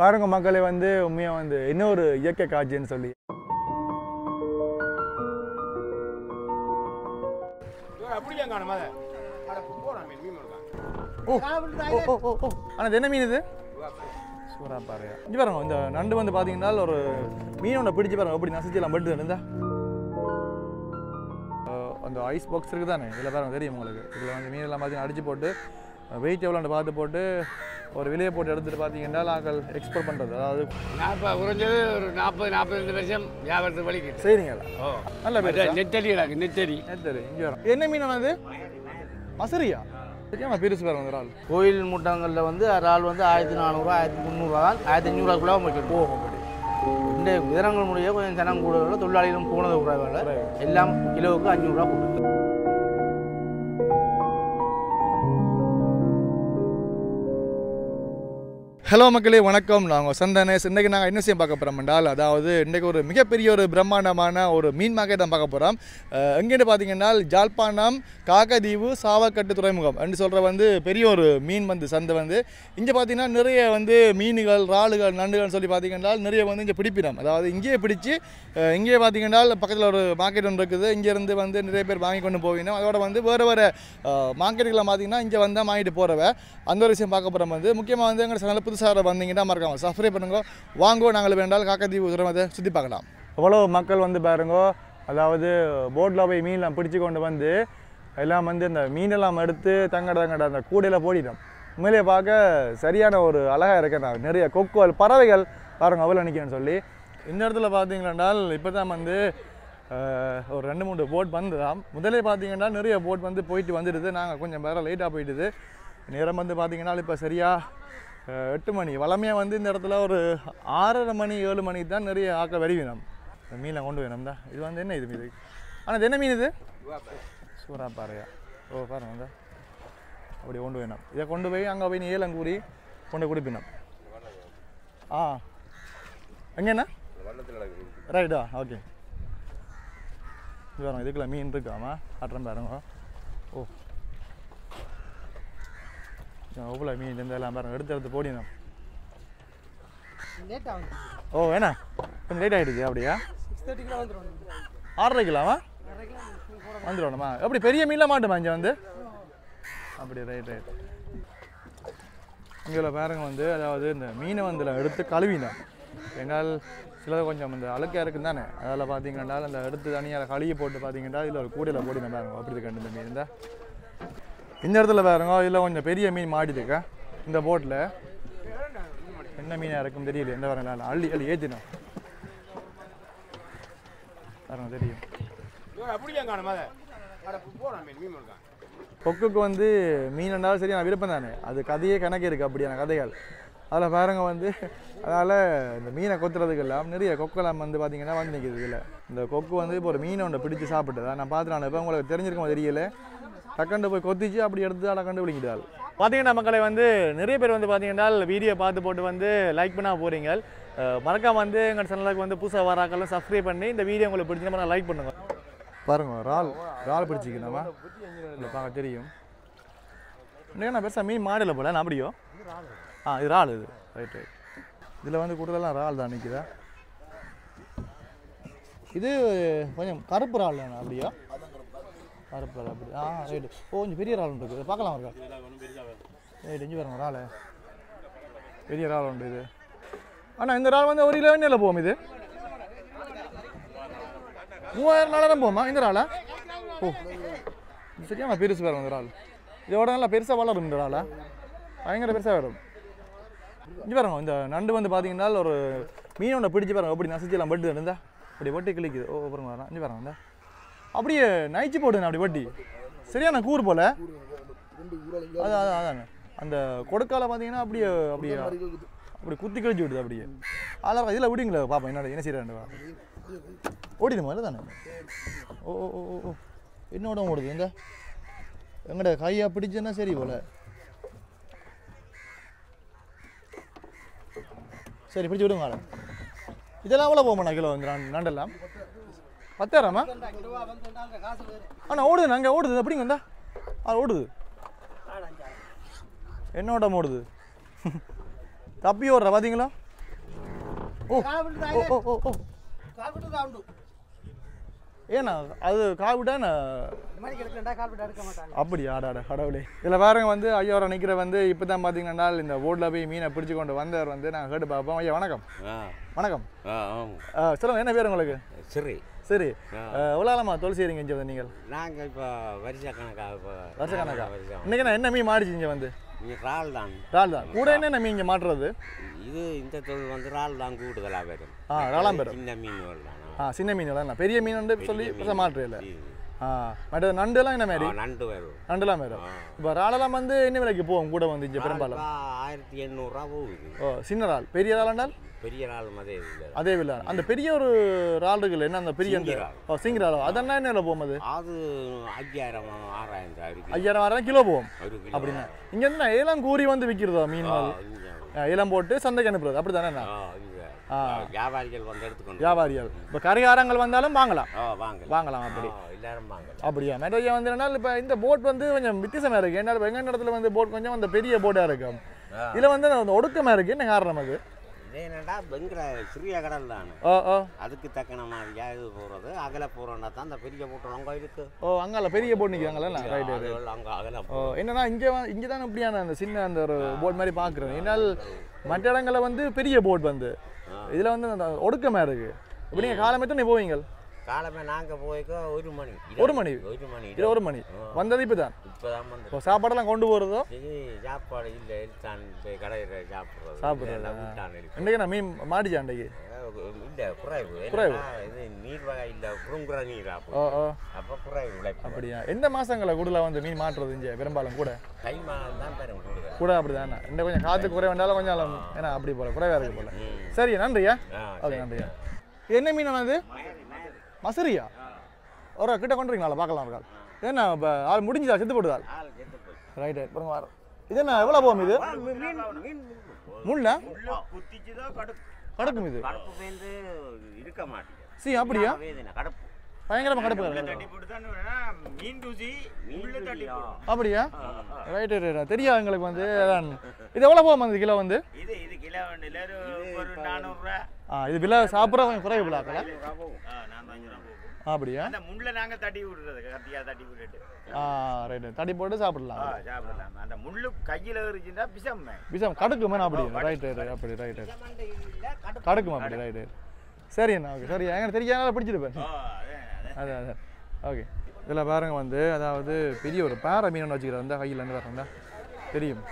பாருங்க மக்களே வந்து உண்மையாக வந்து இன்னொரு இயற்கை காட்சின்னு சொல்லி அப்படியே காணுமா அதை அட போறான் மீன் மீன் இருக்கா ஓ ஓ ஓ ஓ ஓ ஆனால் இது என்ன மீன் இது சூறா பாருங்க இங்கே பாருங்க இந்த நண்டு வந்து பார்த்தீங்கன்னா ஒரு மீனோட பிடிச்சு பாருங்க எப்படி நசிச்சலாம் பட்டு இருந்தா அந்த ஐஸ் பாக்ஸ் இருக்குது தானே இதில் பாருங்க தெரியும் உங்களுக்கு இதில் வந்து மீனெல்லாம் பார்த்தீங்கன்னா அடிச்சு போட்டு வெயிட் எவ்வளோன்னு பார்த்து போட்டு ஒரு விலையை போட்டு எடுத்துகிட்டு பார்த்தீங்கன்னா நாங்கள் எக்ஸ்போர்ட் பண்ணுறது அதாவது நான் இப்போ குறைஞ்சது ஒரு நாற்பது நாற்பது வருஷம் வியாபாரத்துக்கு வலிக்கிட்டு செய்கிறீங்களா ஓ நல்ல பேர் நெத்தடி எனக்கு நெத்தடி சரி இங்கே வரோம் என்ன மீன் அது மசரியா சரியா பெருசு பாருங்க ஒரு ஆள் கோயில் முட்டங்களில் வந்து ஒரு ஆள் வந்து ஆயிரத்தி நானூறுரூவா ஆயிரத்தி முந்நூறுரூவா தான் ஆயிரத்தி அஞ்சூறுவாக்குள்ள வைக்கணும் போகும் அப்படி இந்த விதனங்கள் முடிய கொஞ்சம் ஜனம் கூட தொழிலாளிகளும் போனது குறைவாக எல்லாம் கிலோவுக்கு அஞ்சூறுரூவா கொடுத்து ஹலோ மக்களே வணக்கம் நாங்கள் சந்தனேஸ் இன்றைக்கி நாங்கள் என்ன செய்ய பார்க்க போகிறோம் என்றால் அதாவது இன்றைக்கு ஒரு மிகப்பெரிய ஒரு பிரம்மாண்டமான ஒரு மீன் மார்க்கெட் தான் பார்க்க போகிறோம் எங்கேன்னு பார்த்தீங்கன்னா ஜாழ்ப்பாணம் காக்கதீவு சாவக்கட்டு துறைமுகம் என்று சொல்கிற வந்து பெரிய ஒரு மீன் வந்து சந்தை வந்து இங்கே பார்த்தீங்கன்னா நிறைய வந்து மீன்கள் இறாலுகள் நண்டுகள் சொல்லி பார்த்தீங்கன்னா நிறைய வந்து இங்கே பிடிப்பினோம் அதாவது இங்கேயே பிடிச்சி அஹ், இங்கேயே பார்த்தீங்கன்னா பக்கத்தில் ஒரு மார்க்கெட் ஒன்று இருக்குது இங்கேருந்து வந்து நிறைய பேர் வாங்கி கொண்டு போவினோம் அதோட வந்து வேறு வேறு மார்க்கெட்டுகளை பார்த்தீங்கன்னா இங்கே வந்தால் வாங்கிட்டு போகிறவ அந்த ஒரு விஷயம் பார்க்க போகிறோம் வந்து முக்கியமாக வந்து எங்கள் சேனலில் புதுசாக வந்தீங்கன்னா மறக்காம சப்ஸ்கிரைப் பண்ணுங்க வாங்கோ நாங்கள் வேண்டால் காக்கத்தீவு உதரமதை சுற்றி பார்க்கலாம் எவ்வளோ மக்கள் வந்து பாருங்கோ அதாவது போட்டில் போய் மீன்லாம் பிடிச்சு கொண்டு வந்து எல்லாம் வந்து இந்த மீனெல்லாம் எடுத்து தங்கட தங்கட அந்த கூடையில் போடிட்டோம் உண்மையிலேயே பார்க்க சரியான ஒரு அழகாக இருக்கேன் நான் நிறைய கொக்குகள் பறவைகள் பாருங்க அவ்வளோ நிற்கிறேன்னு சொல்லி இந்த இடத்துல பார்த்தீங்கன்னால் இப்போ தான் வந்து அஹ், ஒரு ரெண்டு மூணு போட் வந்துதான் முதலே பார்த்தீங்கன்னா நிறைய போட் வந்து போயிட்டு வந்துடுது நாங்கள் கொஞ்சம் வேறு லேட்டாக போயிட்டுது நேரம் வந்து பார்த்தீங்கன்னா இப்போ சரியாக அஹ், எட்டு மணி வளமையாக வந்து இந்த இடத்துல ஒரு ஆறரை மணி ஏழு மணிக்கு தான் நிறைய ஆக்கள் வெடிவினம் மீனை கொண்டு வேணும் தான் இது வந்து என்ன இது மீது ஆனால் இது என்ன மீன் இது சூறா பாறையா ஓ பாருங்க இந்த அப்படி கொண்டு வேணும் இதை கொண்டு போய் அங்கே போய் ஏலங்கூறி கொண்டு குடிப்பினோம் ஆ எங்கண்ணா ரைட்டா ஓகே இது பாருங்க இதுக்குள்ள மீன் இருக்காமா காட்டுறேன் பாருங்க ஓ எவ்வளோ மீன் இந்த எல்லாம் பாருங்க எடுத்து எடுத்து போடினோம் ஓ என்ன கொஞ்சம் லேட் ஆகிடுச்சு அப்படியா ஆறரை கிலோவா வந்துடுவோம்மா எப்படி பெரிய மீன்லாம் மாட்டுமா இங்கே வந்து அப்படி ரைட் ரைட் இங்கே பாருங்க வந்து அதாவது இந்த மீனை வந்து நான் எடுத்து கழுவினேன் என்னால் சிலது கொஞ்சம் இந்த அழுக்காக இருக்கும் தானே அதில் பார்த்தீங்கன்னா அந்த எடுத்து தனியாக கழுவி போட்டு பார்த்தீங்கன்னா இதில் ஒரு கூடையில் போட்டு பாருங்க அப்படி இருக்கு இந்த மீன் இந்த இந்த இடத்துல பாருங்க இதில் கொஞ்சம் பெரிய மீன் மாட்டிருக்கா இந்த போட்டில் என்ன மீனாக இருக்கும் தெரியல எந்த வரல அள்ளி அள்ளி ஏற்றினோம் பாருங்க தெரியும் அப்படியே காணுமா அதை அட போறான் மீன் மீன் இருக்கா கொக்குக்கு வந்து மீன் என்றாலும் சரி நான் விருப்பம் தானே அது கதையே கணக்கு இருக்குது அப்படியான கதைகள் அதில் பாருங்க வந்து அதனால் இந்த மீனை கொத்துறதுக்கு எல்லாம் நிறைய கொக்கெல்லாம் வந்து பார்த்தீங்கன்னா வந்து நிற்கிது இதில் இந்த கொக்கு வந்து இப்போ ஒரு மீனை ஒன்று பிடிச்சு சாப்பிட்டதா நான் பார்த்துட்டு இப்போ உங்களுக்கு தெரிஞ்சிருக்கோம் தெரியல டக்கண்டு போய் கொத்திச்சு அப்படி எடுத்து அதை கண்டு விளிக்கிட்டாள் பார்த்தீங்கன்னா மக்களை வந்து நிறைய பேர் வந்து பார்த்தீங்கன்னா வீடியோ பார்த்து போட்டு வந்து லைக் பண்ணா போகிறீங்க மறக்காம வந்து எங்கள் சேனலுக்கு வந்து புதுசாக வராக்கெல்லாம் சப்ஸ்கிரைப் பண்ணி இந்த வீடியோ உங்களுக்கு பிடிச்சிருந்தா லைக் பண்ணுங்க பாருங்க இறால் இறால் பிடிச்சிக்கலாமா இல்லை பார்க்க தெரியும் இன்னைக்கு நான் பெருசாக மீன் மாடல போல நான் அப்படியோ ஆ இது இறால் இது ரைட் ரைட் இதில் வந்து கூடுதலாக இறால் தான் நிற்குதா இது கொஞ்சம் கருப்பு இறால் தானே அப்படியா கருப்பு இறால் அப்படி ஆ ரைட்டு ஓ கொஞ்சம் பெரிய இறால் ஒன்று இருக்குது பார்க்கலாம் இருக்கா ரைட் இஞ்சி பாருங்க இறால் பெரிய இறால் உண்டு இது ஆனால் இந்த இறால் வந்து ஒரு கிலோ எண்ணெயில் போகும் இது மூவாயிரம் நாலாயிரம் போகுமா இந்த இறாலா ஓ இது சரியான பெருசு வரும் இந்த இறால் இதோட நல்லா பெருசாக வளரும் இந்த இறாலா பயங்கர பெருசாக வரும் இங்கே பாருங்க இந்த நண்டு வந்து பார்த்தீங்கன்னா ஒரு மீன் ஒன்று பிடிச்சு பாருங்க அப்படி நசிச்செல்லாம் பட்டு இருந்தா அப்படி வட்டி கிளிக்குது ஓ பாருங்க வரேன் இங்கே பாருங்க இந்த அப்படியே நைச்சு போடுங்க அப்படி வட்டி சரியான கூறு போல அது அதான் அதாங்க அந்த கொடுக்கால பார்த்தீங்கன்னா அப்படியே அப்படியே அப்படி குத்தி கழிச்சு விடுது அப்படியே அதெல்லாம் இதில் விடுங்களே பாப்பா என்ன என்ன செய்யறாண்டு ஓடிடுமா இல்லை தானே ஓ ஓ ஓ ஓ, ஓ என்னோட ஓடுது எங்க எங்கட கையா பிடிச்சுன்னா சரி போல சரி பிடிச்சி விடுங்க ஆளை இதெல்லாம் எவ்வளோ போகணும் கிலோ இந்த நண்டு- நண்டெல்லாம் பத்தாயிரமா ஆனால் ஓடுது நாங்கள் ஓடுது அப்படிங்க இந்தா ஆ ஓடுது என்னோட ஓடுது தப்பி ஓடுற பார்த்தீங்களா ஓ ஓ ஓ ஓ ஓ ஏண்ணா அது காவிட்டாண்ணா அப்படியா ஆடாடா கடவுளே இதில் பாருங்க வந்து ஐயாவோட நிற்கிற வந்து இப்போ தான் பார்த்தீங்கன்னா இந்த போட்டில் போய் மீனை பிடிச்சு கொண்டு வந்தவர் வந்து நாங்கள் கேட்டு பார்ப்போம் ஐயா வணக்கம் ஆ வணக்கம் ஆ ஆமாம் ஆ, சொல்லுங்க என்ன பேர் உங்களுக்கு சரி சரி எவ்வளோ காலமா தொழில் செய்கிறீங்க இங்கே வந்து நீங்கள் நாங்கள் இப்போ வருஷ கணக்காக இப்போ வருஷ கணக்கா வருஷம் இன்னைக்கு நான் என்ன மீன் மாடிச்சு இங்கே வந்து இங்கே இறால் தான் இறால் தான் கூட என்ன மீன் இங்கே மாட்டுறது இது இந்த தொழில் வந்து இறால் தான் கூடுதலாக வரும் ஆ இறாலாம் பெறும் சின்ன மீன்கள் தான் ஆ சின்ன மீன் தான் பெரிய மீன் வந்து சொல்லி பெரிய பெருசாக மாட்டுறதில்ல மீன். ஆ மற்ற நண்டுலாம் என்ன மாதிரி ஆ, நண்டு வரும் நண்டுலாம் வரும் இப்போ இறாலெல்லாம் வந்து என்ன விலைக்கு போகும் கூட வந்து இங்கே பெரும்பாலும் இறால் இப்ப ஆயிரத்தி எண்ணூறுரூவா போகுது ஓ சின்ன இறால் பெரிய இறால் பெரிய இறால் மாதிரி இல்லை அதே விலை அந்த பெரிய ஒரு இறால் இருக்குல்ல என்ன அந்த பெரிய அந்த சிங்கிரால். ஓ சிங்கிராலோ அதெல்லாம் என்ன விலை போகும் அது அது ஐயாயிரம் ஆறாயிரம் ரூபா இருக்கு ஐயாயிரம் ஆறாயிரம் கிலோ போகும் ஒரு கிலோ அப்படின்னா இங்கே என்ன ஏலம் கூறி வந்து விற்கிறதா மீன் ஆ, வந்து? இங்க. ஆ, ஏலம் போட்டு சந்தைக்கு அனுப்புறது அப்படி தானே ஆ, இங்க. ஆ. வியாபாரிகள் வந்து எடுத்துக்கொண்டு வியாபாரிகள் இப்போ கரையாரங்கள் வந்தாலும் வாங்கலாம் ஆ வாங்க வாங்கலாம் அப்படி எல்லாரும் வாங்க அப்படியா மெட்ரோஜா வந்து என்னன்னா இப்போ இந்த போட் வந்து கொஞ்சம் வித்தியாசமாக இருக்குது என்ன எங்கள் இடத்துல வந்து போட் கொஞ்சம் அந்த பெரிய போட்டாக இருக்கும் இதில் வந்து அந்த ஒடுக்கமாக இருக்குது என்ன காரணம் அது இது என்னடா பெங்கிற சிறிய கடல் தானே ஓ ஓ அதுக்கு தக்கன மாதிரியா இது போகிறது அகல போகிறோன்னா தான் அந்த பெரிய போட்டு அங்கே இருக்கு ஓ அங்கால பெரிய போட் நிற்கிறாங்களா ரைட்டு அதுகள் அங்கே அகல ஓ என்னன்னா இங்கே இங்கே தான் இப்படியான அந்த சின்ன அந்த ஒரு போட் மாதிரி பார்க்குறேன் என்னால் மற்ற இடங்களில் வந்து பெரிய போட் வந்து இதில் வந்து அந்த ஒடுக்கமாக இருக்குது இப்போ நீங்கள் காலம் எத்தனை போவீங்க காலமே நாங்கள் போய்க்க ஒரு மணி ஒரு மணி? ஒரு மணி இது ஒரு மணி வந்தது இப்போ தான் இப்போ தான் வந்து இப்போ சாப்பாடெல்லாம் கொண்டு போகிறதோ இது சாப்பாடு இல்லை எழுத்தான் போய் கடையில் சாப்பிட்றது சாப்பிடுறது, இல்லைன்னா வீட்டான் இருக்கு இன்றைக்கு நான் மீன் மாடிச்சா அன்றைக்கு இல்லை குறைவு குறைவு. என்னன்னா, இது நீர் வகை இல்லை புருங்குற நீர் ஓ அப்போ ஓ அப்போ குறைவு உழைப்பு அப்படியா எந்த மாதங்களில் கூடுதலாக வந்து மீன் மாட்டுறது இங்கே பெரும்பாலும் கூட கை மாதம் தான் பெரும் கூடுதல் கூட அப்படி தானே இன்னும் கொஞ்சம் காற்று குறை வேண்டாலும் கொஞ்சம் ஏன்னா அப்படி போல குறைவாக இருக்கு போல ம். சரி நன்றியா ஆ, ஓகே நன்றியா என்ன மீன் அது மசரியா ஒரு கிட்ட கொண்டுறீங்களா பார்க்கலாம் ஒரு கால் என்ன இப்போ ஆள் முடிஞ்சுதா செத்து போட்டுதால் ஆள் கெட்டு போய் ரைட் ரைட் பாருங்க வர இது என்ன எவ்வளோ போகும் இது முள்ள குத்திச்சுதான் கடுப்பு கடக்கும் இது கடுப்பு பேருந்து இருக்க மாட்டேங்குது சி அப்படியா வேதனை கடுப்பு பயங்கரமாக கடுப்பு இருக்கு. மீன் தூசி உள்ள தட்டி போடும். அப்படியா ரைட் ரைட் தெரியாது எங்களுக்கு வந்து அதான் இது எவ்வளோ போகும் அந்த கிலோ வந்து இது இது கிலோ வண்டியில ஒரு- ஒரு நானூறுரூவா ஆ இது விலை சாப்பிட்ற கொஞ்சம் குறைவு விழாக்கல நானூறு அஞ்சு ரூபா போகும் அப்படியா அந்த முள்ள நாங்க தட்டி விடுறது கத்தியா தட்டி விட்டுட்டு ஆ ரைட் தடி போட்டு சாப்பிடலாம் ஆ, சாப்பிடலாம் அந்த முள்ளு கையில இருந்துச்சுன்னா விஷம் விஷம் கடுக்குமே அப்படி ரைட் ரைட் அப்படி ரைட் ரைட் கடுக்குமா அப்படி ரைட் ரைட் சரி அண்ணா ஓகே சரி எங்க தெரியாத பிடிச்சிருப்பேன் ஆ, அதான், அதான். அதான் அதான் ஓகே இதில் பாருங்க வந்து அதாவது பெரிய ஒரு பாறை மீன் ஒன்று வச்சுக்கிறேன் அந்த கையில் இருந்து வரேன்டா தெரியும்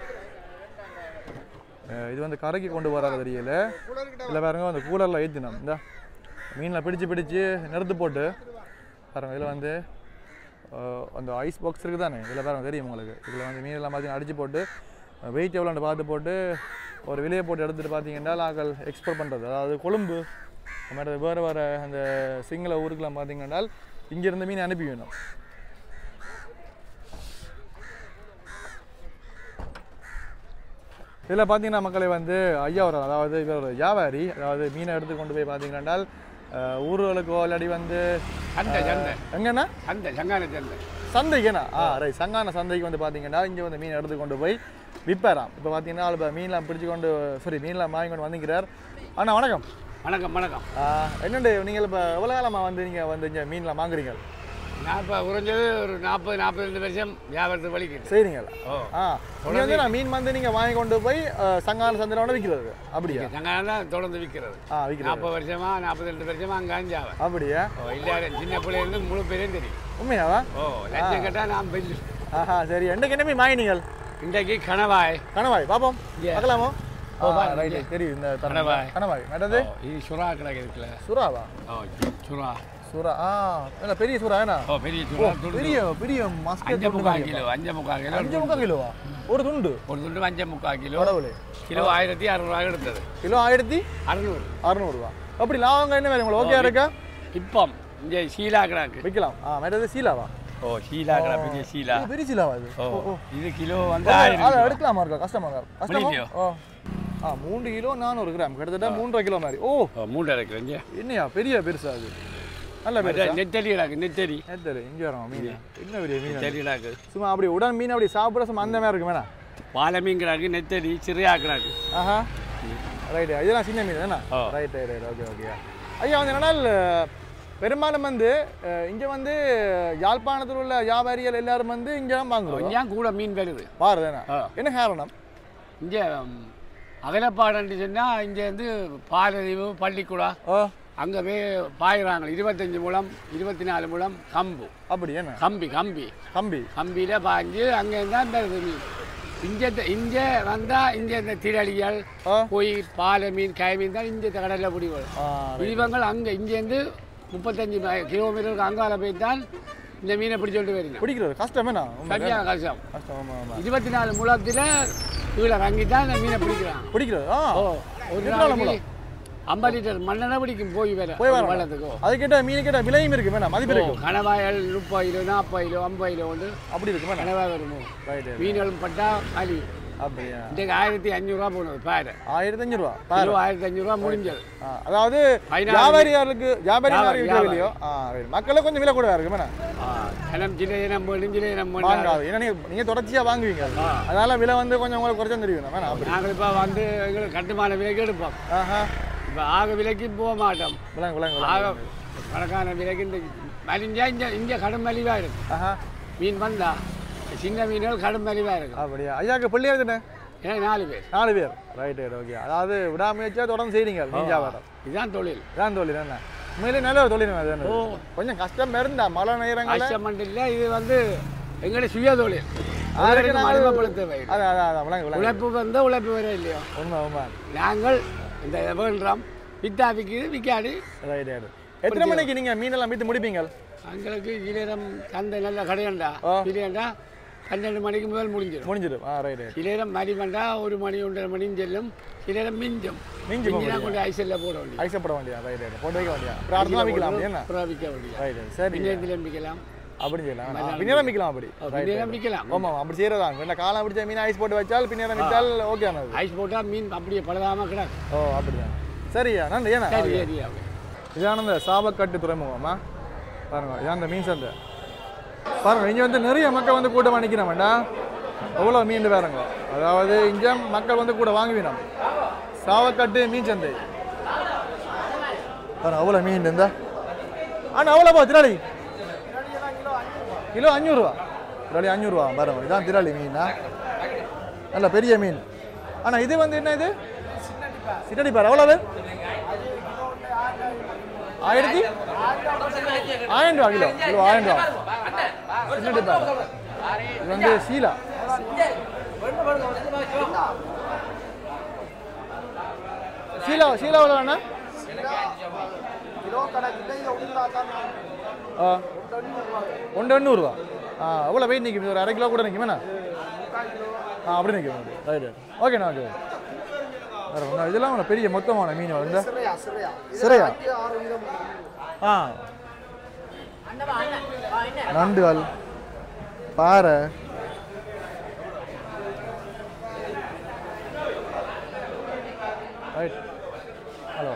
அஹ் இது வந்து கரைக்கு கொண்டு வராத தெரியல இதில் பாருங்க அந்த கூலரில் ஏற்றினோம் இந்த மீனில் பிடிச்சு பிடிச்சு நிறுத்து போட்டு பாருங்க இதில் வந்து அஹ் அந்த ஐஸ் பாக்ஸ் இருக்குது தானே இதில் பாருங்க தெரியும் உங்களுக்கு இதில் வந்து மீனெல்லாம் பார்த்தீங்கன்னா அடிச்சு போட்டு வெயிட் எவ்வளோன்னு பார்த்து போட்டு ஒரு வெளியே போட்டு எடுத்துகிட்டு பார்த்தீங்கன்னா நாங்கள் எக்ஸ்போர்ட் பண்ணுறது அதாவது கொழும்பு அது மாதிரி வேறு வேறு அந்த சிங்கள ஊருக்கெல்லாம் பார்த்தீங்கன்னா இங்கேருந்து மீன் அனுப்பி வேணும் இதில் பார்த்தீங்கன்னா மக்களை வந்து ஐயா ஒரு அதாவது இவர் ஒரு வியாபாரி அதாவது மீனை எடுத்து கொண்டு போய் பார்த்தீங்கன்னா ஊர்களுக்கோ இல்லாட்டி வந்து சந்தை சந்தை எங்கன்னா சந்தை சங்கான சந்தை சந்தைக்குண்ணா ஆ ரைட் சங்கான சந்தைக்கு வந்து பார்த்தீங்கன்னா இங்கே வந்து மீன் எடுத்து கொண்டு போய் விற்பாராம் இப்போ பார்த்தீங்கன்னா இப்போ மீன்லாம் பிடிச்சு கொண்டு சாரி மீன்லாம் வாங்கி கொண்டு வந்துக்கிறார் அண்ணா வணக்கம் வணக்கம் வணக்கம் ஆ, என்னண்டு நீங்கள் இப்போ எவ்வளோ காலமாக வந்து நீங்கள் வந்து இங்கே மீன்லாம் வாங்குறீங்க நான் இப்போ குறைஞ்சது ஒரு நாற்பது நாற்பது வருஷம் வியாபாரத்துக்கு வலிக்கிட்டு செய்கிறீங்களா ஓ ஆ இங்கே வந்து நான் மீன் வந்து நீங்கள் வாங்கி கொண்டு போய் அஹ், சங்கான சந்தையில் கொண்டு விற்கிறது அப்படியா சங்கானம் தான் தொடர்ந்து விற்கிறது ஆ விற்கிறது நாற்பது வருஷமா நாற்பத்தி ரெண்டு வருஷமா அங்கே அஞ்சாவன் அப்படியா ஓ இல்லை சின்ன பிள்ளையிலேருந்து முழு பேரையும் தெரியும் உண்மையாவா ஓ லட்சம் கேட்டால் நான் பெஞ்சு ஆஹா சரி என்னைக்கு என்ன மீன் வாங்கினீங்கள் இன்றைக்கு கணவாய் கணவாய் பாப்போம் Yeah. பார்க்கலாமோ ஓ, பாருங்க, ரைட் yeah. தெரியும் இந்த தரம். கணவாய். கணவாய் மேடது ஓ, இது சுறா கிடக்கு இருக்குல்ல சுறாவா ஓ சுறா சுறா ஆ என்ன பெரிய சுறா என்ன ஓ பெரிய ஓ, சுறா துண்டு பெரிய பெரிய மஸ்கெட் அஞ்சு துண்டு முக்கால் மாதிரி கிலோ அஞ்சு முக்கால் கிலோ அஞ்சு முக்கால் கிலோவா ஒரு துண்டு ஒரு துண்டு அஞ்சு முக்கால் கிலோ கடவுளே கிலோ ஆயிரத்தி அறுநூறுவா எடுத்தது கிலோ ஆயிரத்தி அறுநூறு அறுநூறுவா அப்படி லாபங்க என்ன வேணும் உங்களுக்கு ஓகே இருக்கா இப்பம் இங்கே சீலா கிடாக்கு விற்கலாம் ஆ மேடது சீலாவா ஓ சீலா கிடா பெரிய சீலா இது பெரிய சீலாவா இது ஓ ஓ, ஓ. இது கிலோ வந்து அதை ஆயிரம் அதை கிலோ. எடுக்கலாமா இருக்கா கஷ்டமா இருக்கா கஷ்டமா முடியலையோ? ஓ ஆ மூன்று கிலோ நானூறு கிராம் கிட்டத்தட்ட மூன்றரை கிலோ மாதிரி ஓ ஓ மூட்டை இருக்கு இங்கே என்னையா பெரிய பெருசா அது நல்ல பெருசா நெத்தலி கிடாக்கு நெத்தலி நேத்தரு இங்க வரோம் மீன் என்ன பெரிய மீன் அது? நெத்தலி கிடாக்கு சும்மா அப்படி உடன் மீன் அப்படி சாப்பிட சும்மா அந்த மாதிரி இருக்கு வேணா பாலை மீன் கிடாக்கு நெத்தலி சிறையா கிடாக்கு ஆஹா ரைட் இதெல்லாம் சின்ன மீன் தானே ஆ. Right right right okay okay ஐயா வந்து என்னன்னா பெரும்பாலும் வந்து இங்கே வந்து யாழ்ப்பாணத்தில் உள்ள வியாபாரிகள் எல்லாரும் வந்து இங்கே தான் வாங்குறோம் கொஞ்சம் கூட மீன் வருது பாரு தானே ஆ. என்ன காரணம் இங்கே அகலப்பாடன்னு சொன்னால் இங்கே வந்து பாலறிவு பள்ளிக்கூடம் ஓ அங்கே போய் பாயிறாங்க இருபத்தஞ்சி முழம் இருபத்தி நாலு முழம் கம்பு அப்படி என்ன கம்பி கம்பி கம்பி கம்பியில் பாஞ்சு அங்கே தான் இந்த மீன் இங்கே இங்கே வந்தால் இங்கே இந்த திரளிகள் ஆ. போய் பாலை மீன் கை மீன் தான் இங்கே கடலில் பிடி வரும் ஆ, இவங்கள் அங்கே இங்கேருந்து முப்பத்தஞ்சு ம- கிலோமீட்டருக்கு அங்கால போய் தான் இந்த மீனை பிடிச்சோண்டு வரீங்க பிடிக்கிறது கஷ்டம் என்ன சரியான கஷ்டம் கஷ்டம் ஆமாம் ஆமாம் இருபத்தி நாலு முழத்தில் கீழே இறங்கி தான் இந்த மீனை பிடிக்கிறான் பிடிக்கிறது ஆ ஓ ஒரு எத்தனை நாளைக்கு முழம்? ஐம்பது லிட்டர் மண்ணெண்ணெய் பிடிக்கும் போய் வேற போய் ஒரு வரணும். வெள்ளத்துக்கோ அது கேட்ட மீன் கேட்ட விலையும் இருக்கு வேணாம் மதிப்பு இருக்கு கணவாயல் முப்பது கிலோ நாற்பது கிலோ ஐம்பது கிலோ வந்து அப்படி இருக்கு வேணாம் கணவாய் வருமோ ரைட் மீன்களும் பட்டா அழி அப்படியா இன்றைக்கு ஆயிரத்தி அஞ்சூறுரூவா போனது பாரு ஆயிரத்தி அஞ்சு ரூபா பாரு கிலோ ஆயிரத்தி அஞ்சூறுரூவா முடிஞ்சது ஆ, அதாவது பதினாறு வியாபாரியாருக்கு வியாபாரியாருக்கு வியாபாரி. விற்க இல்லையோ ஆ ரைட் மக்களுக்கு கொஞ்சம் விலை கூட இருக்கு வேணாம் தினம் சில தினம் வேணும் சில தினம் வேணும் வாங்காது ஏன்னா நீங்க நீங்க தொடர்ச்சியா வாங்குவீங்க ஆ. அதனால விலை வந்து கொஞ்சம் உங்களுக்கு குறைச்சா தெரியும் வேணாம் அப்படி நாங்கள் இப்போ வந்து எங்களுக்கு கட்டுமான விலைக்கு எடுப்போம் ஆஹா இப்போ ஆக விலைக்கு போக மாட்டோம் விளங்க விளங்க ஆக விளங்க கணக்கான விலைக்கு இந்த மலிஞ்சா இங்கே இங்கே கடும் மலிவாக இருக்கும் ஆஹா மீன் வந்தா சின்ன மீன்கள் கடும் மலிவாக இருக்கும் அப்படியா ஐயாக்கு பிள்ளையா தானே ஏன்னா நாலு பேர் நாலு பேர் ரைட் ரைட் ஓகே அதாவது விடாமுயற்சியா தொடர்ந்து செய்றீங்க மீன் வியாபாரம் இதுதான் தொழில் இதான் தொழில் என்ன உண்மையிலே நல்ல ஒரு தொழில் அது என்ன? ஓ. கொஞ்சம் கஷ்டம் இருந்தா மழை நேரங்கள்ல கஷ்டம் இல்லை இது வந்து எங்களுடைய சுய தொழில் அதுக்கு நாங்கள் மறுமப்படுத்த அதான் அதான் அதான் விளங்க விளங்க உழைப்பு வந்து உழைப்பு வர இல்லையோ உண்மை உண்மை நாங்கள் இந்த வேண்டுறோம் வித்தா விற்கிது விற்காது ரைட் ரைட் எத்தனை மணிக்கு நீங்க மீனெல்லாம் வித்து முடிப்பீங்க எங்களுக்கு இளையம் சந்தை நல்ல கடையண்டா ஆ. இல்லையண்டா பன்னெண்டு மணிக்கு முதல் முடிஞ்சிடும் முடிஞ்சிடும் ஆ ரைட் ரைட் இளையம் மணி பண்ணா ஒரு மணி ஒன்றரை மணியும் செல்லும் இளையம் மிஞ்சும் மிஞ்சி போக மிஞ்சினா கொண்டு ஐசல்ல போட வேண்டியது ஐசப்பட வேண்டியா ரைட் ரைட் போட்டு வைக்க வேண்டியா அப்புறம் அடுத்த நாள் விற்கலாம் அப்படி என்ன அப்புறம் விற்க வேண்டியது ரைட் ரைட் சரி பின்னேந்திரம் விற்கலாம் அப்படி செய்யலாம் பின்னேரம் விற்கலாம் அப்படி ரைட் பின்னேரம் விற்கலாம் ஆமா அப்படி செய்யறதா என்ன காலம் பிடிச்ச மீன் ஐஸ் போட்டு வச்சால் பின்னேரம் விற்றால் ஓகே ஆனது ஐஸ் போட்டால் மீன் அப்படியே பழுதாம கிடக்கு ஓ அப்படிதான் சரியா நன்றி ஏன்னா சரி சரி அப்படி இதான இந்த சாபக்கட்டு துறைமுகமா பாருங்க இதான் இந்த மீன் சந்தை பாருங்க இங்க வந்து நிறைய மக்கள் வந்து கூட்டமாக நிற்கிறோம் வேண்டாம் எவ்வளோ மீன் வேறங்க அதாவது இங்கே மக்கள் வந்து கூட வாங்குவினோம் சாவக்கட்டு மீன் சந்தை பாருங்க அவ்வளோ மீன் இருந்தா அண்ணா அவ்வளோப்பா திராளி கிலோ அஞ்சூறுரூவா திராளி அஞ்சூறுரூவா பாருங்க இதான் திராளி மீனா நல்ல பெரிய மீன் அண்ணா இது வந்து என்ன இது சிட்டடி பாரு எவ்வளவு ஆயிரத்தி ஆயிரம் ரூபா கிலோ கிலோ ஆயிரம் ரூபா சின்னடி பாரு இது வந்து சீலா சீலா சீலா எவ்வளோ வேணா ஆ ஒன்று எண்ணூறுவா ஆ எவ்வளோ வெயிட் நிற்கும் ஒரு அரை கிலோ கூட நிற்கும் வேணா ஆ அப்படி நிற்கும் ரைட் ரைட் ஓகேண்ணா ஓகே வேறு ஒன்றா இதெல்லாம் உனக்கு பெரிய மொத்தமான மீன் வந்து சிறையா ஆ நண்டுகள் பாறை ரைட் ஹலோ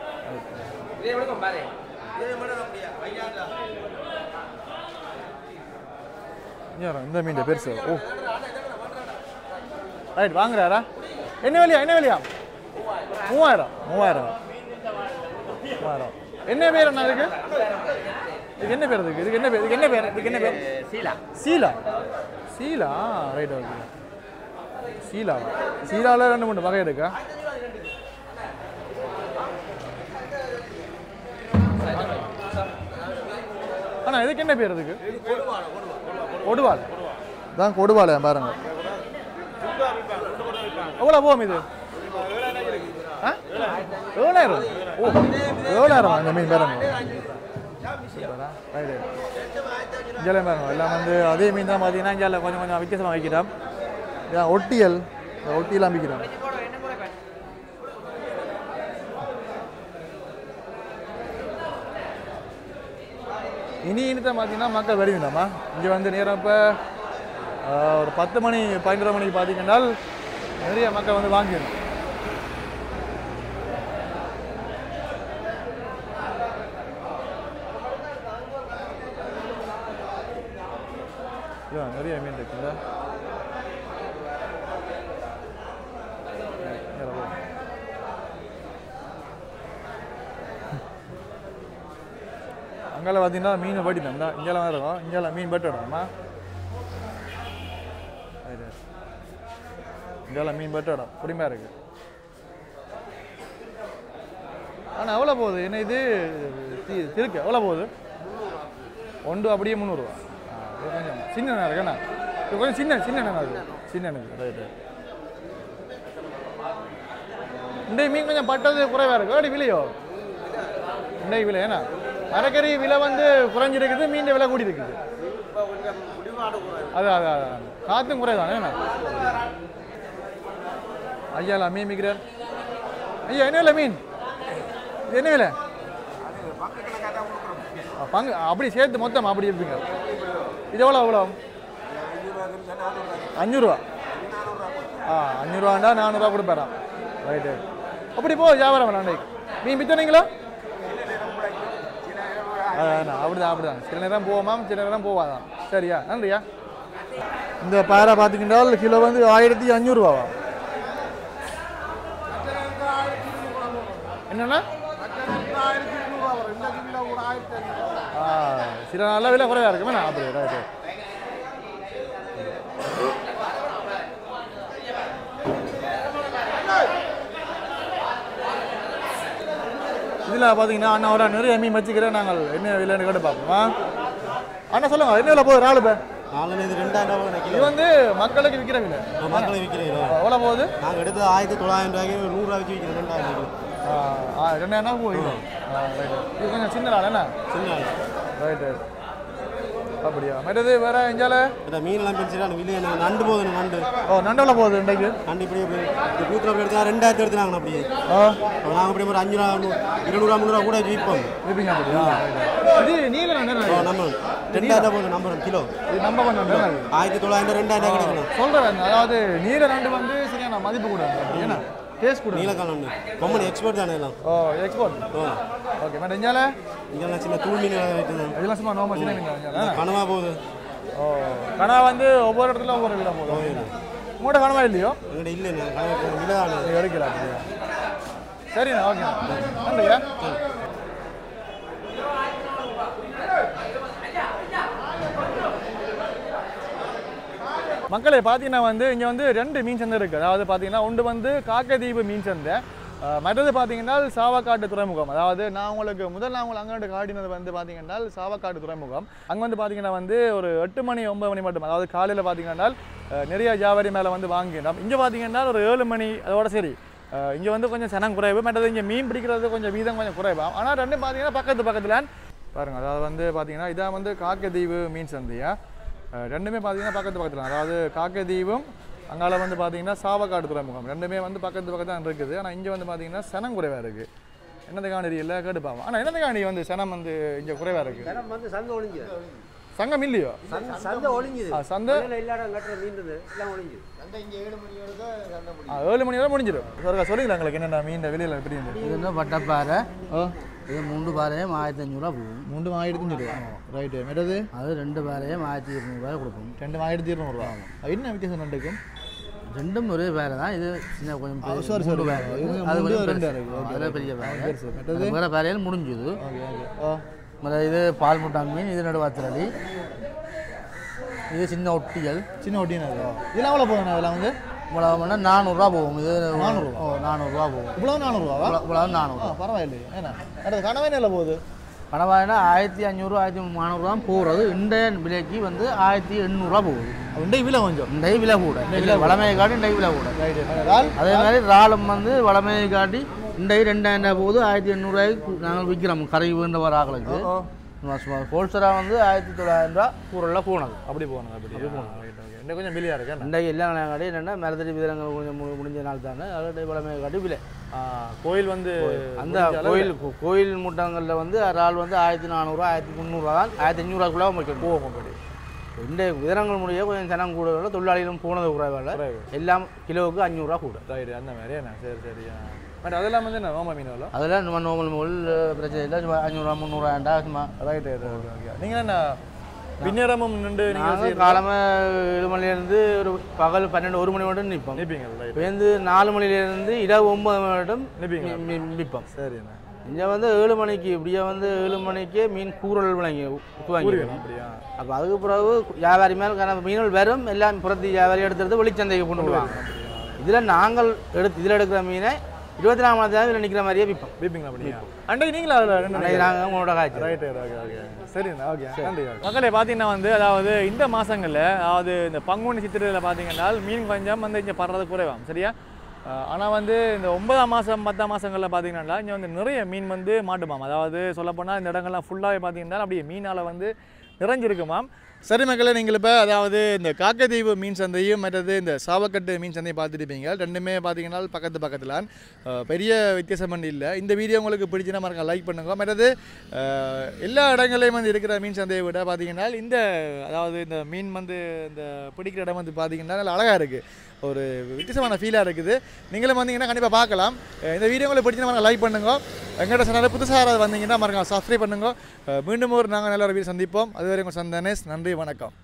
இந்த மீன் பெருசு ஓ ரைட் வாங்குறாரா என்ன விலையா என்ன விலையா மூவாயிரம் மூவாயிரம் மூவாயிரம் என்ன பேர் அண்ணா இதுக்கு இதுக்கு என்ன பேர் இதுக்கு இதுக்கு என்ன பேர் இதுக்கு என்ன பேர் இதுக்கு என்ன பேர் சீலா சீலா சீலா ரைட் ஓகே சீலா சீலாவில் ரெண்டு மூணு வகை இருக்கா அண்ணா இதுக்கு என்ன பேர் இதுக்கு கொடுவாள் தான் கொடுவாள் பாருங்க எவ்வளோ போகும் இது ஆ ஏழாயிரம் ஓ ஏழாயிரம் அந்த மீன் பாருங்க ரைட் இங்கே பாருங்க எல்லாம் வந்து அதே மீன் தான் பார்த்தீங்கன்னா இங்கே கொஞ்சம் கொஞ்சம் வித்தியாசமாக வைக்கிறோம் இதான் ஒட்டியல் இந்த ஒட்டியெல்லாம் விற்கிறோம் இனி இனித்தான் பார்த்தீங்கன்னா மக்கள் வருவீங்கம்மா இங்கே வந்து நேரம் இப்போ ஒரு பத்து மணி பதினொரு மணிக்கு பார்த்தீங்கன்னா நிறைய மக்கள் வந்து வாங்கிடும் இதான் நிறைய மீன் இருக்குல்ல நேரா போ. அங்கே பார்த்தீங்கன்னா மீன் வெட்டினோம் இந்த இங்கெல்லாம் இருக்கும் இங்கெல்லாம் மீன் வெட்டிடணுமா இங்கெல்லாம் மீன் வெட்டிடும் பொறுமையாக இருக்கு ஆனால் எவ்வளோ போகுது என்ன இது தி- திருக்கு எவ்வளோ போகுது ஒன்று அப்படியே முந்நூறுரூவா ஆ இது கொஞ்சம் சின்ன நேரம் இருக்கண்ணா இது கொஞ்சம் சின்ன சின்ன நேரம் இருக்கு சின்ன நேரம் ரைட்டு இந்த மீன் கொஞ்சம் பட்டது குறைவாக இருக்கு அப்படி விலையோ இன்றைக்கு விலை ஏன்னா மரக்கறி விலை வந்து குறைஞ்சிருக்குது மீன் விலை கூடி இருக்குது அது அது அது காற்றும் குறைதானே என்ன ஐயால மீன் மிக்கிறார் ஐயா என்ன இல்லை மீன் இது என்ன விலை ஆ, பங்கு அப்படி சேர்த்து மொத்தம் அப்படி இருப்பீங்க இது எவ்வளோ எவ்வளோ அஞ்சூறுவா ஆ அஞ்சூறுவாண்டா நானூறுவா கொடுப்பேன் ரைட்டு அப்படி போ வியாபாரம் வேணாம் அன்னைக்கு மீன் வித்தனீங்களா அதான் அப்படிதான் அப்படிதான் சில நேரம் போவாமாம் சில நேரம் போவாதான் சரியா நன்றியா இந்த பாறை பார்த்துக்கிட்டால் கிலோ வந்து ஆயிரத்தி அஞ்சூறுவாவா என்னண்ணா ஆ சில நல்ல விலை குறைவா இருக்குமே நான் அப்படி ரைட்டு இதில் பார்த்தீங்கன்னா அண்ணா ஒரு நிறைய மீன் வச்சுக்கிறேன் நாங்கள் என்ன விலைன்னு கேட்டு பார்ப்போமா அண்ணா சொல்லுங்க என்ன விலை போகுது நாலு பேர் நாங்கள் இது ரெண்டாயிரம் ரூபாய் இது கிலோ வந்து மக்களுக்கு விற்கிற விலை மக்களை விற்கிறீங்க எவ்வளோ போகுது நாங்கள் எடுத்து ஆயிரத்தி தொள்ளாயிரம் ரூபாய்க்கு நூறுரூவா வச்சு விற்கிறோம் ரெண்டாயிரம் கிலோ ஆ, ஆ ரெண்டாயிரம் போகுது ஆ ரைட்டு இது கொஞ்சம் சின்ன நாள் என்ன சின்ன ஆள். ரைட்டு அப்படியா மற்றது வேற எஞ்சால இந்த மீனெல்லாம் பெருசுதான் விலை எனக்கு நண்டு போகுது எனக்கு நண்டு ஓ நண்டவள போகுது இன்றைக்கு நண்டு இப்படி இப்படி இந்த கூத்தில் அப்படி எடுத்தா ரெண்டாயிரத்தி எடுத்துனாங்க அப்படியே ஆ அப்போ நாங்கள் இப்படி ஒரு அஞ்சு ரூபா நூ- இருநூறுவா முந்நூறுவா கூட வச்சு விற்போம் விற்பீங்க அப்படியா இது நீல நண்டு இப்போ நம்ம ரெண்டாயிரம் போகுது நம்புறோம் கிலோ இது நம்ப பண்ண ஆயிரத்தி தொள்ளாயிரம் ரெண்டாயிரம் கிடைக்கணும் சொல்கிறேன் அதாவது நீல நண்டு வந்து சரியான மதிப்பு கூட ஏன்னா டேஸ்ட் கூட நீலக்கால் நண்டு கொம்மன் எக்ஸ்போர்ட் தானே எல்லாம் ஓ எக்ஸ்போர்ட் ஓ ஓகே மேடம் இஞ்சால இங்கெல்லாம் சின்ன தூள் மீன் வைட்டு இதெல்லாம் சும்மா நோமா சின்ன மீன் இஞ்சால. கனவா போகுது ஓ கனவா வந்து ஒவ்வொரு இடத்துல ஒவ்வொரு விலை போதும் உங்கள்கிட்ட கனவா இல்லையோ எங்கிட்ட இல்லை கனவா விலை தானே நீங்கள் எடுக்கலாம் அப்படியா சரிண்ணா ஓகே நன்றியா மக்களே பார்த்தீங்கன்னா வந்து இங்கே வந்து ரெண்டு மீன் சந்தை இருக்குது அதாவது பார்த்தீங்கன்னா ஒன்று வந்து காக்கதீவு மீன் சந்தை அஹ், மற்றது பார்த்தீங்கன்னா சாவக்காட்டு துறைமுகம் அதாவது நான் உங்களுக்கு முதல்ல நான் உங்களை அங்கே காட்டினது வந்து பார்த்தீங்கன்னா சாவக்காட்டு துறைமுகம் அங்கே வந்து பார்த்தீங்கன்னா வந்து ஒரு எட்டு மணி ஒன்பது மணி மட்டும் அதாவது காலையில் பார்த்தீங்கன்னா அஹ், நிறைய ஜாவரி மேலே வந்து வாங்கினோம் இங்கே பார்த்தீங்கன்னா ஒரு ஏழு மணி அதோட சரி இங்கே வந்து கொஞ்சம் சனம் குறைவு மற்றது இங்கே மீன் பிடிக்கிறது கொஞ்சம் வீதம் கொஞ்சம் குறைவா ஆனால் ரெண்டும் பார்த்தீங்கன்னா பக்கத்து பக்கத்தில் பாருங்க அதாவது வந்து பார்த்தீங்கன்னா இதான் வந்து காக்கதீவு மீன் சந்தையா அஹ் ரெண்டுமே பார்த்தீங்கன்னா பக்கத்து பக்கத்தில் அதாவது காக்கதீவும் அங்கால வந்து பார்த்தீங்கன்னா சாவக்காடு துறைமுகம் ரெண்டுமே வந்து பக்கத்து பக்கத்து தான் இருக்குது ஆனால் இங்கே வந்து பார்த்தீங்கன்னா சனம் குறைவாக இருக்குது என்னது காணி இல்லை கேட்டுப்பாங்க ஆனால் என்னது காணி வந்து சனம் வந்து இங்கே குறைவாக இருக்குது இடம் வந்து சந்தை ஒளிஞ்சுது சங்கம் இல்லையோ சந்தை சந்தை ஒளிஞ்சுது ஆ, சந்தை வெளியில இல்லாத கட்டுற மீன்றது எல்லாம் ஒளிஞ்சுது ஆ, ஏழு மணி வரை முடிஞ்சிடும் சொல்லுங்க சொல்லுங்களா எங்களுக்கு என்னென்ன மீன் வெளியில் எப்படி இருந்து இது வந்து வட்டப்பாறை இது மூன்று பாறையும் ஆயிரத்தி அஞ்சூறுரூவா போகும் மூன்று ஆயிரத்தி அஞ்சூறு ரைட்டு மெட்டது அது ரெண்டு பாறையும் ஆயிரத்தி இருநூறுவா கொடுப்போம் ரெண்டு ஆயிரத்தி இருநூறுவா என்ன வித்தியாசம் ரெண்டுக்கும் ரெண்டும் ஒரே பேரை தான் இது சின்ன கொஞ்சம் பெரிய- sorry, மூன்று sorry. பேரை. இது அது மூன்று, கொஞ்சம் ரெண்டு பெருசு. இருக்கு. Okay, அதில் okay. பெரிய பேரை பெருசு. மற்றது? வேறு பேரையில் முடிஞ்சுது ஓகே ஓகே ஓ மற்ற இது பால் முட்டான் மீன் இது நடுவாத்திரளி இது சின்ன ஒட்டிகள் சின்ன ஒட்டினா இதெல்லாம் எவ்வளோ போகுதுண்ணா இதெல்லாம் வந்து இவ்வளோ பண்ணால் நானூறுரூவா போகும் இது நானூறுரூவா? ஓ நானூறுரூவா போகும் இவ்வளோ நானூறுவாவா இவ்வளோ இவ்வளோ நானூறு ஆ பரவாயில்லையே ஏன்னா அடுத்த கனவே நில போகுது கணவாயினா ஆயிரத்தி அஞ்சூறு ஆயிரத்தி நானூறுரூவா போகிறது இன்றைய விலைக்கு வந்து ஆயிரத்தி எண்ணூறுரூவா போகுது இன்றைக்கு விலை கொஞ்சம் இன்றைய விலை கூட இன்றைய வளமையை காட்டி இன்றைய விலை கூட ரைட்டு இறால் அதே மாதிரி இறாலும் வந்து வளமையை காட்டி இன்றைய ரெண்டாயிரம் ரூபாய் போகுது ஆயிரத்தி எண்ணூறுரூவாய்க்கு நாங்கள் விற்கிறோம் கரை வேண்ட வர ஆக்களுக்கு ஓ ஹோல்சேலாக வந்து ஆயிரத்தி தொள்ளாயிரம் ரூபா கூறலில் போனது அப்படி போகணும் அப்படி போகணும் ரைட் ஓகே இன்னும் கொஞ்சம் பிலியாக இருக்கு என்ன இன்றைக்கு எல்லாம் காட்டி என்னென்னா மிளத்தடி விதங்கள் கொஞ்சம் மு- முடிஞ்ச நாள் தானே அதோட வளமையை காட்டி விலை ஆ, கோயில் வந்து அந்த கோயில் கோ- கோயில் மூட்டங்களில் வந்து இறால் வந்து ஆயிரத்தி நானூறுரூவா ஆயிரத்தி முந்நூறுரூவா தான் ஆயிரத்தி அஞ்சூறுவாக்குள்ளே வைக்கணும் போவோம் அப்படி இன்றைய விதங்கள் முடிய கொஞ்சம் ஜனம் கூட தொழிலாளிகளும் போனது குறைவால குறைவு. எல்லாம் கிலோவுக்கு அஞ்சூறுரூவா கூட ரைட் அந்த மாதிரி என்ன சரி சரி பட் அதெல்லாம் வந்து என்ன நோமா மீன் எவ்வளோ அதில் நம்ம நோமல் முதல் பிரச்சனை இல்லை சும்மா அஞ்சூறுரூவா முந்நூறுவாண்டா சும்மா ரைட் ரைட் ஓகே ஓகே நீங்கள் என்ன பின்னரமும் நின்று நீங்கள் நாங்கள் காலமாக ஏழு மணிலேருந்து ஒரு பகல் பன்னெண்டு ஒரு மணி மட்டும் நிற்போம் நிற்பீங்க ரைட் இப்போ வந்து நாலு மணிலேருந்து இரவு ஒன்பது மணி மட்டும் நிற்பீங்க நிற்போம் சரிண்ணா இங்கே வந்து ஏழு மணிக்கு இப்படியே வந்து ஏழு மணிக்கு மீன் கூறல் விளங்கி உப்புவாங்க அப்படியா அப்போ அதுக்கு பிறகு வியாபாரி மேலே கண மீன்கள் வரும் எல்லாம் புறத்தி வியாபாரி எடுத்து எடுத்து வெளிச்சந்தைக்கு கொண்டு போவாங்க இதில் நாங்கள் எடுத்து இதில் எடுக்கிற மீனை இருபத்தி நாலாம் தேதி இதில் நிற்கிற மாதிரியே விற்போம் பீப்பிங்களா அப்படியா அன்றைக்கு நீங்களா அதில் ரெண்டு அன்னைக்கு நாங்கள் உங்களோட காய்ச்சி ரைட் ஓகே ஓகே சரிண்ணா ஓகே நன்றி மக்களே பார்த்தீங்கன்னா வந்து அதாவது இந்த மாதங்களில் அதாவது இந்த பங்குனி சித்திரையில் பார்த்தீங்கன்னா மீன் கொஞ்சம் வந்து இங்கே படுறது குறைவாம் சரியா ஆனால் வந்து இந்த ஒன்பதாம் மாதம் பத்தாம் மாதங்களில் பார்த்தீங்கன்னா இங்கே வந்து நிறைய மீன் வந்து மாட்டுமாம் அதாவது சொல்லப்போனால் இந்த இடங்கள்லாம் ஃபுல்லாகவே பார்த்தீங்கன்னா அப்படியே மீனால் வந்து நிறைஞ்சிருக்குமாம் சரி மக்களே நீங்கள் இப்போ அதாவது இந்த காக்கத்தீவு மீன் சந்தையும் மற்றது இந்த சாவக்கட்டு மீன் சந்தையும் பார்த்துருப்பீங்க ரெண்டுமே பார்த்தீங்கன்னா பக்கத்து பக்கத்தில் அஹ், பெரிய வித்தியாசம் பண்ணி இல்லை இந்த வீடியோ உங்களுக்கு பிடிச்சினா மறக்க லைக் பண்ணுங்க மற்றது அஹ், எல்லா இடங்களையும் வந்து இருக்கிற மீன் சந்தையை விட பார்த்தீங்கன்னா இந்த அதாவது இந்த மீன் வந்து இந்த பிடிக்கிற இடம் வந்து பார்த்தீங்கன்னா நல்லா அழகாக இருக்குது ஒரு வித்தியாசமான ஃபீலாக இருக்குது நீங்களும் வந்தீங்கன்னா கண்டிப்பாக பார்க்கலாம் அஹ், இந்த வீடியோ உங்களுக்கு பிடிச்சினா மறக்க லைக் பண்ணுங்க எங்கள்கிட்ட சேனல் புதுசாக யாராவது வந்தீங்கன்னா மறக்காம சப்ஸ்கிரைப் பண்ணுங்க அஹ், மீண்டும் ஒரு நாங்கள் நல்ல ஒரு வீடியோ சந்திப்போம் அதுவரை உங்கள் சந்தனேஷ் நன்றி வணக்கம்